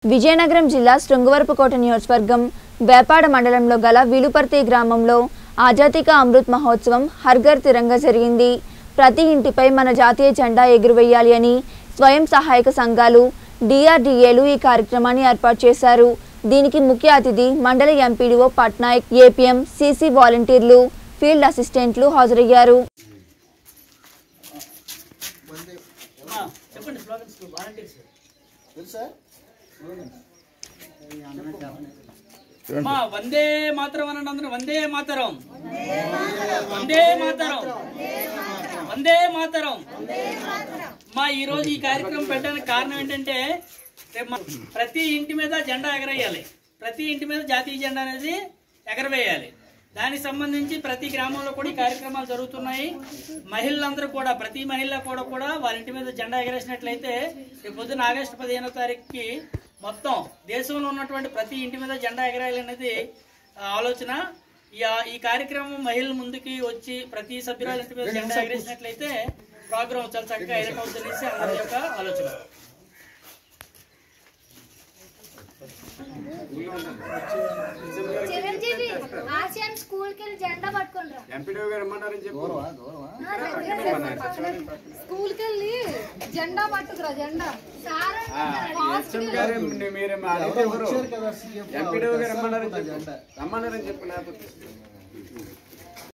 విజయనగరం జిల్లా శృంగవరపుకోట నియోజకవర్గం వేపాడ మండలంలో గల విలుపర్తి గ్రామంలో ఆజాతీక అమృత్ మహోత్సవం హర్ఘర్ తిరంగా జరిగింది ప్రతి ఇంటిపై మన జాతీయ జెండా ఎగురవేయాలి అని స్వయం సహాయక సంఘాలు డిఆర్డీఏలు ఈ కార్యక్రమాన్ని ఏర్పాటు చేశారు దీనికి ముఖ్య అతిథి మండల ఎంపీడీఓ పట్నాయక్ ఏపీఎం సీసీ వాలంటీర్లు ఫీల్డ్ అసిస్టెంట్లు హాజరయ్యారు చెప్పండి స్లోగన్స్ వాలంటీర్స్ మా వందే మాతరం అనండి అందరూ వందే మాతరం వందే మాతరం వందే మాతరం మా ఈ రోజు ఈ కార్యక్రమం పెట్టడానికి కారణం ఏంటంటే రేపు మన ప్రతి ఇంటి మీద జెండా ఎగరేయాలి ప్రతి ఇంటి మీద జాతీయ జెండా అనేది ఎగరవేయాలి దానికి సంబంధించి ప్రతి గ్రామంలో కూడా ఈ కార్యక్రమాలు జరుగుతున్నాయి మహిళలందరూ కూడా ప్రతి మహిళ కూడా కూడా వాళ్ళ ఇంటి మీద జెండా ఎగరేసినట్లయితే రేపు పొద్దున ఆగస్టు పదిహేనో తారీఖుకి మొత్తం దేశంలో ఉన్నటువంటి ప్రతి ఇంటి మీద జెండా ఎగరాలి అనేది ఆ, ఆలోచన ఈ ఆ- ఈ కార్యక్రమం మహిళల ముందుకి వచ్చి ప్రతి సభ్యురాల ఇంటి మీద జెండా ఎగరేసినట్లయితే ప్రోగ్రామ్ చాలా చక్కగా ఎరట్ అవుతుంది అనేసి అందరి యొక్క ఆలోచన చిరంజీవి ఆసియన్ స్కూల్ కి వెళ్ళి జెండా పట్టుకుంటారా ఎంపీడీఓ గారు ఇమ్మన్నారని చెప్పు స్కూల్ కి వెళ్ళి జెండా పట్టుకురా జెండా సార్ హెచ్ఎం గారు మీరు మా అడిగితే ఎవరు ఎంపీడీఓ గారు ఇమ్మన్నారని చెప్పు రమ్మన్నారని చెప్పు లేకపోతే